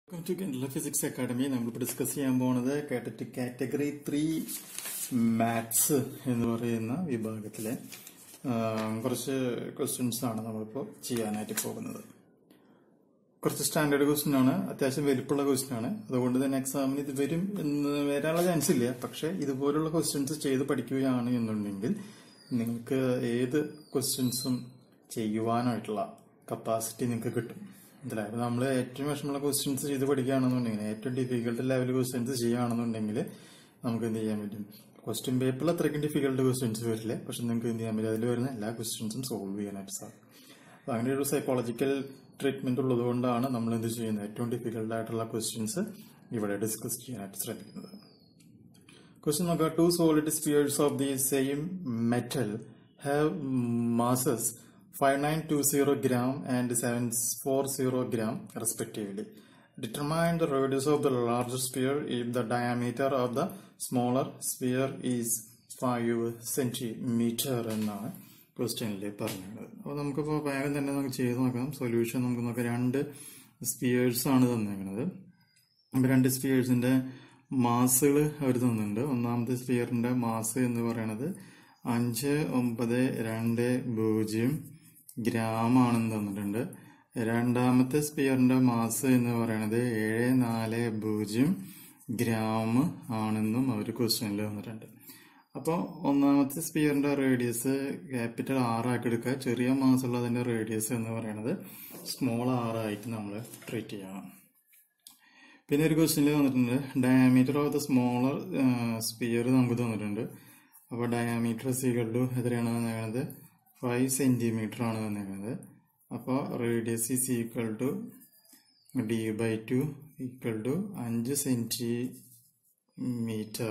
welcome to Kerala physics academy നമ്മളിപ്പോൾ discuss ചെയ്യാൻ പോകുന്നത് കേട്ടിട്ട് കാറ്റഗറി ത്രീ മാത്സ് എന്ന് പറയുന്ന വിഭാഗത്തിലെ ആ, കുറച്ച് ക്വസ്റ്റ്യൻസ് ആണ് നമ്മളിപ്പോൾ ചെയ്യാനായിട്ട് പോകുന്നത് കുറച്ച് സ്റ്റാൻഡേർഡ് ക്വസ്റ്റ്യൻ ആണ് അത്യാവശ്യം വലിപ്പമുള്ള ക്വസ്റ്റ്യൻ ആണ് അതുകൊണ്ട് തന്നെ എക്സാമിന് ഇത് വരും എന്ന് വരാനുള്ള ചാൻസ് ഇല്ല പക്ഷെ ഇതുപോലുള്ള ക്വസ്റ്റ്യൻസ് ചെയ്ത് പഠിക്കുകയാണ് എന്നുണ്ടെങ്കിൽ നിങ്ങൾക്ക് ഏത് ക്വസ്റ്റ്യൻസും ചെയ്യുവാനായിട്ടുള്ള കപ്പാസിറ്റി നിങ്ങൾക്ക് കിട്ടും മനസ്സിലായത് നമ്മൾ ഏറ്റവും വിഷമമുള്ള ക്വസ്റ്റ്യൻസ് ചെയ്ത് പഠിക്കുകയാണെന്നുണ്ടെങ്കിൽ ഏറ്റവും ഡിഫിക്കൽട്ട് ലെവൽ ക്വസ്റ്റ്യൻസ് ചെയ്യുകയാണെന്നുണ്ടെങ്കിൽ നമുക്ക് എന്ത് ചെയ്യാൻ പറ്റും ക്വസ്റ്റ്യൻ പേപ്പറിൽ അത്രയ്ക്കും ഡിഫിക്കൽട്ട് ക്വസ്റ്റ്യൻസ് വരില്ല പക്ഷെ നിങ്ങൾക്ക് എന്ത് ചെയ്യാൻ പറ്റും അതിൽ വരുന്ന എല്ലാ ക്വസ്റ്റ്യൻസും സോൾവ് ചെയ്യാനായിട്ട് സാധിക്കും അപ്പൊ അങ്ങനെ ഒരു സൈക്കോളജിക്കൽ ട്രീറ്റ്മെന്റ് ഉള്ളത് കൊണ്ടാണ് നമ്മൾ എന്ത് ചെയ്യുന്നത് ഏറ്റവും ഡിഫിക്കൽട്ട് ആയിട്ടുള്ള ക്വസ്റ്റ്യൻസ് ഇവിടെ ഡിസ്കസ് ചെയ്യാനായിട്ട് ശ്രമിക്കുന്നത് ക്വസ്റ്റ്യൻ നോക്കുക two solid spheres of the same metal have masses five nine two zero gram and seven four zero gram respectively determine the radius of the larger sphere if the diameter of the smaller sphere is five centimetre എന്നാണ് ക്വസ്റ്റ്യനിൽ പറഞ്ഞത് അപ്പോൾ നമുക്കിപ്പോൾ വേഗം തന്നെ നമുക്ക് ചെയ്ത് നോക്കാം സൊല്യൂഷൻ നമുക്ക് നോക്കാം രണ്ട് സ്പിയേഴ്സ് ആണ് തന്നേക്കുന്നത് അപ്പൊ രണ്ട് സ്പിയേഴ്സിന്റെ മാസുകൾ അവർ തന്നിട്ടുണ്ട് ഒന്നാമത്തെ സ്പിയറിന്റെ മാസ് എന്ന് പറയുന്നത് അഞ്ച് ഒമ്പത് രണ്ട് പൂജ്യം ഗ്രാം ആണെന്ന് തന്നിട്ടുണ്ട് രണ്ടാമത്തെ സ്പിയറിന്റെ മാസ് എന്ന് പറയുന്നത് ഏഴ് നാല് പൂജ്യം ഗ്രാം ആണെന്നും അവർ ക്വസ്റ്റ്യനിൽ തന്നിട്ടുണ്ട് അപ്പോൾ ഒന്നാമത്തെ സ്പിയറിന്റെ റേഡിയസ് ക്യാപിറ്റൽ ആറാക്കി എടുക്കുക ചെറിയ മാസമുള്ളതിന്റെ റേഡിയസ് എന്ന് പറയുന്നത് സ്മോൾ ആറായിട്ട് നമ്മൾ ട്രീറ്റ് ചെയ്യണം പിന്നെ ഒരു ക്വസ്റ്റ്യനിൽ തന്നിട്ടുണ്ട് diameter of the smaller sphere നമുക്ക് തന്നിട്ടുണ്ട് അപ്പോൾ ഡയാമീറ്റർ സീകൾ ടു എത്രയാണ് തന്നേക്കുന്നത് ഫൈവ് സെന്റിമീറ്റർ ആണ് തന്നേക്കുന്നത് അപ്പോൾ radius is equal to D by two equal to അഞ്ച് centimetre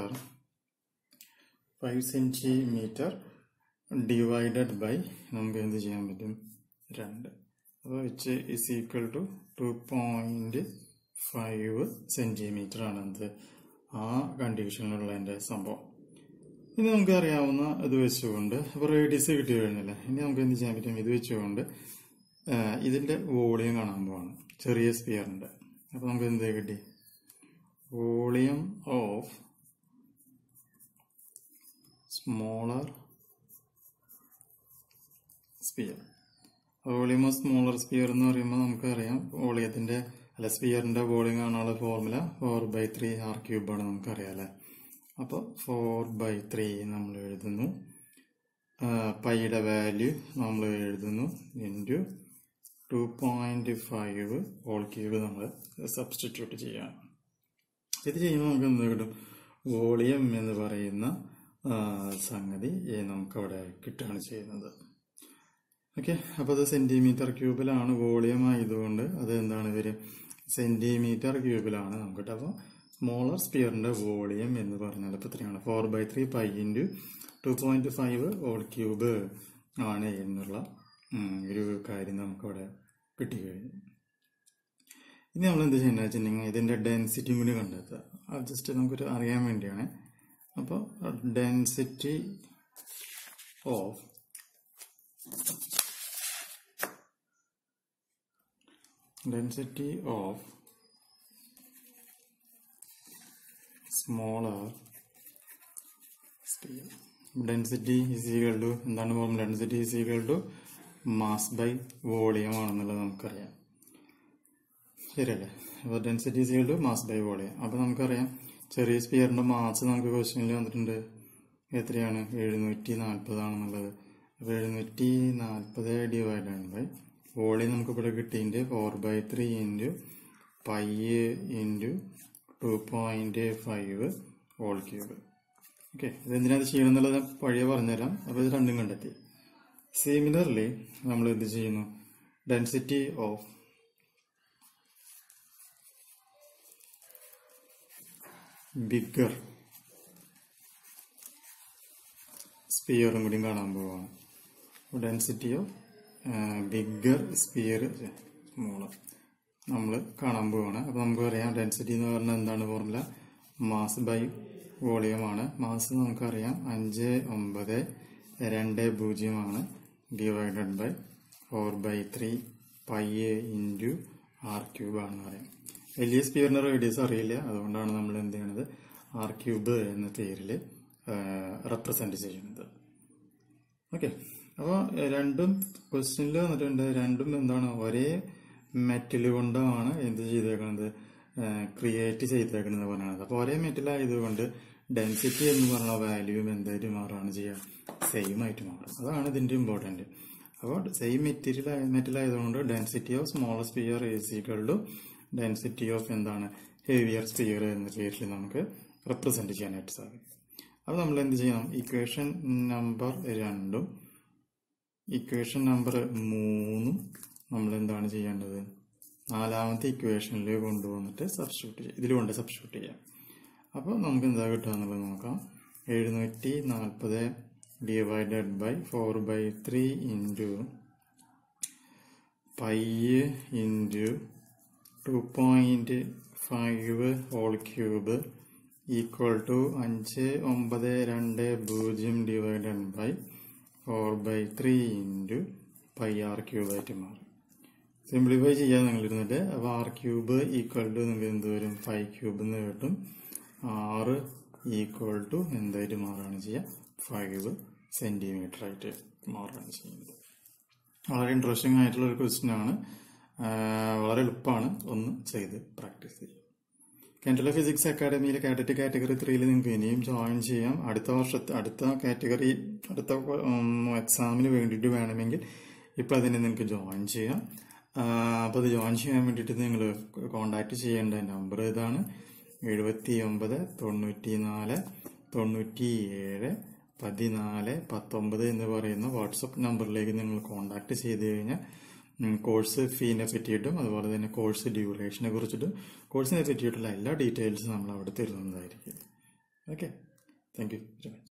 five centimetre divided by നമുക്ക് എന്ത് ചെയ്യാൻ പറ്റും രണ്ട് അപ്പോൾ which is equal to two point five centimetre ആണ് എന്ത് ആ കണ്ടീഷനിലുള്ള എൻ്റെ സംഭവം ഇനി നമുക്ക് അറിയാവുന്ന ഇത് വെച്ചുകൊണ്ട് അപ്പോൾ റേഡിയസ് കിട്ടി കഴിഞ്ഞില്ല ഇനി നമുക്ക് എന്ത് ചെയ്യാൻ പറ്റും ഇത് വെച്ചുകൊണ്ട് ആ, ഇതിന്റെ വോളിയം കാണാൻ പോവാണ് ചെറിയ സ്പിയറിന്റെ അപ്പോൾ നമുക്ക് എന്ത് കിട്ടി volume of smaller sphere volume of smaller sphere എന്ന് പറയുമ്പോൾ നമുക്കറിയാം വോളിയത്തിന്റെ അല്ല സ്പിയറിന്റെ വോളിയം കാണാനുള്ള formula four by three R cube ആണ് നമുക്കറിയാം അല്ലേ അപ്പോൾ ഫോർ ബൈ ത്രീ നമ്മൾ എഴുതുന്നു ആ, പൈയുടെ വാല്യൂ നമ്മൾ എഴുതുന്നു into two point five whole cube നമ്മൾ സബ്സ്റ്റിറ്റ്യൂട്ട് ചെയ്യാണ് ഇത് ചെയ്യുമ്പോൾ നമുക്ക് എന്ത് കിട്ടും വോളിയം എന്ന് പറയുന്ന ആ, സംഗതി ഏ, നമുക്കവിടെ കിട്ടുകയാണ് ചെയ്യുന്നത് ഓക്കെ അപ്പോൾ അത് സെന്റിമീറ്റർ ക്യൂബിലാണ് വോളിയം ആയതുകൊണ്ട് അത് എന്താണ് വരും സെന്റിമീറ്റർ ക്യൂബിലാണ് നമുക്ക് കിട്ടുക അപ്പോൾ സ്മോളർ സ്പിയറിന്റെ വോളിയം എന്ന് പറഞ്ഞാൽ ഇപ്പോൾ എത്രയാണ് four by three pi into two point five whole cube ആണ് എന്നുള്ള ഉം, ഒരു കാര്യം നമുക്കവിടെ കിട്ടിക്കഴിഞ്ഞു ഇനി നമ്മൾ എന്ത് ചെയ്യുന്നത് വെച്ചിട്ടുണ്ടെങ്കിൽ ഇതിന്റെ ഡെൻസിറ്റിയും കൂടി കണ്ടെത്തുക അത് ജസ്റ്റ് നമുക്കൊരു അറിയാൻ വേണ്ടിയാണ് അപ്പോൾ density of density of smaller sphere density is equal to എന്താണ് formula density is equal to mass by volume ആണെന്നുള്ളത് നമുക്കറിയാം ശരിയല്ലേ അപ്പോൾ density is equal to mass by volume അപ്പോൾ നമുക്കറിയാം ചെറിയ സ്പിയറിന്റെ മാസ് നമുക്ക് ക്വസ്റ്റ്യനിൽ വന്നിട്ടുണ്ട് എത്രയാണ് എഴുന്നൂറ്റി നാൽപ്പതാണെന്നുള്ളത് അപ്പോൾ എഴുന്നൂറ്റി നാൽപ്പത് ഡിവൈഡ് ബൈ വോളിയം നമുക്ക് ഇവിടെ കിട്ടിയിട്ട് four by three into pi into two point five whole cube okay ഇതെന്തിനാ ഇത് ചെയ്യണം എന്നുള്ളത് ഞാൻ പഴയ പറഞ്ഞുതരാം അപ്പോൾ ഇത് രണ്ടും കണ്ടെത്തി സിമിലർലി നമ്മൾ എന്ത് ചെയ്യുന്നു ഡെൻസിറ്റി ഓഫ് ബിഗർ സ്പിയറും കൂടി കാണാൻ പോവാണ് density of bigger sphere smaller നമ്മൾ കാണാൻ പോവാണ് അപ്പോൾ നമുക്ക് അറിയാം ഡെൻസിറ്റി എന്ന് പറഞ്ഞാൽ എന്താണ് ഫോർമുല മാസ് ബൈ വോളിയമാണ് മാസ് നമുക്കറിയാം അഞ്ച് ഒമ്പത് രണ്ട് പൂജ്യമാണ് divided by four by three pi into R cube ആണെന്ന് പറയാം വലിയ സ്പിയറിന്റെ റേഡിയസ് അറിയില്ല അതുകൊണ്ടാണ് നമ്മൾ എന്ത് ചെയ്യണത് ആർ ക്യൂബ് എന്ന പേരിൽ റെപ്രസെന്റ് ചെയ്യുന്നത് ഓക്കെ അപ്പോൾ രണ്ടും ക്വസ്റ്റ്യനിൽ വന്നിട്ടുണ്ട് രണ്ടും എന്താണ് ഒരേ മെറ്റൽ കൊണ്ടാണ് എന്ത് ചെയ്തേക്കുന്നത് ക്രിയേറ്റ് ചെയ്തേക്കുന്നത് പറഞ്ഞത് അപ്പോൾ ഒരേ മെറ്റൽ ആയതുകൊണ്ട് ഡെൻസിറ്റി എന്ന് പറഞ്ഞ വാല്യൂവും എന്തായിട്ട് മാറുകയാണ് ചെയ്യുക സെയിം ആയിട്ട് മാറും അതാണ് ഇതിന്റെ ഇമ്പോർട്ടന്റ് അപ്പോൾ സെയിം മെറ്റീരിയൽ മെറ്റൽ ആയതുകൊണ്ട് density of small sphere is equal to density of എന്താണ് ഹെവിയർ സ്പിയർ എന്ന പേരിൽ നമുക്ക് റെപ്രസെന്റ് ചെയ്യാനായിട്ട് സാധിക്കും അപ്പോൾ നമ്മൾ എന്ത് ചെയ്യണം ഇക്വേഷൻ നമ്പർ രണ്ടും ഇക്വേഷൻ നമ്പർ മൂന്നും നമ്മൾ എന്താണ് ചെയ്യേണ്ടത് നാലാമത്തെ ഇക്വേഷനിൽ കൊണ്ടുവന്നിട്ട് സബ്സ്റ്റിറ്റ്യൂട്ട് ചെയ്യാം ഇതിൽ കൊണ്ട് സബ്സ്റ്റിറ്റ്യൂട്ട് ചെയ്യാം അപ്പോൾ നമുക്ക് എന്താ കിട്ടുക എന്നുള്ളത് നോക്കാം എഴുന്നൂറ്റി നാൽപ്പത് divided by four by three into pi into two point five whole cube equal to അഞ്ച് ഒമ്പത് രണ്ട് പൂജ്യം divided by four by three into pi R cube ആയിട്ട് മാറും സിംപ്ലിഫൈ ചെയ്യാൻ നിങ്ങൾ ഇരുന്നിട്ട് അപ്പോൾ ആർ ക്യൂബ് ഈക്വൽ ടു നിങ്ങൾക്ക് എന്ത് വരും ഫൈവ് ക്യൂബ് എന്ന് കിട്ടും ആറ് ഈക്വൽ ടു എന്തായിട്ട് മാറുകയാണ് ചെയ്യുക ഫൈവ് സെന്റിമീറ്റർ ആയിട്ട് മാറുകയാണ് ചെയ്യുന്നത് വളരെ ഇൻട്രസ്റ്റിംഗ് ആയിട്ടുള്ള ഒരു ക്വസ്റ്റ്യൻ ആണ് വളരെ എളുപ്പമാണ് ഒന്ന് ചെയ്ത് പ്രാക്ടീസ് ചെയ്യുക കേരള ഫിസിക്സ് അക്കാഡമിയിലെ കാറ്ററ്റ് കാറ്റഗറി ത്രീയിൽ നിങ്ങൾക്ക് ഇനിയും ജോയിൻ ചെയ്യാം അടുത്ത വർഷത്തെ അടുത്ത കാറ്റഗറി അടുത്ത എക്സാമിന് വേണ്ടിയിട്ട് വേണമെങ്കിൽ ഇപ്പോൾ അതിനെ നിങ്ങൾക്ക് ജോയിൻ ചെയ്യാം അപ്പോൾ അത് ജോയിൻ ചെയ്യാൻ വേണ്ടിയിട്ട് നിങ്ങൾ കോണ്ടാക്ട് ചെയ്യേണ്ട നമ്പർ ഇതാണ് എഴുപത്തി ഒമ്പത് തൊണ്ണൂറ്റി നാല് തൊണ്ണൂറ്റി ഏഴ് പതിനാല് പത്തൊമ്പത് എന്ന് പറയുന്ന വാട്സപ്പ് നമ്പറിലേക്ക് നിങ്ങൾ കോണ്ടാക്ട് ചെയ്ത് കഴിഞ്ഞാൽ കോഴ്സ് ഫീനെ പറ്റിയിട്ടും അതുപോലെ തന്നെ കോഴ്സ് ഡ്യൂറേഷനെ കുറിച്ചിട്ടും കോഴ്സിനെ പറ്റിയിട്ടുള്ള എല്ലാ ഡീറ്റെയിൽസും നമ്മൾ അവിടെ തരുന്നതായിരിക്കും okay thank you very much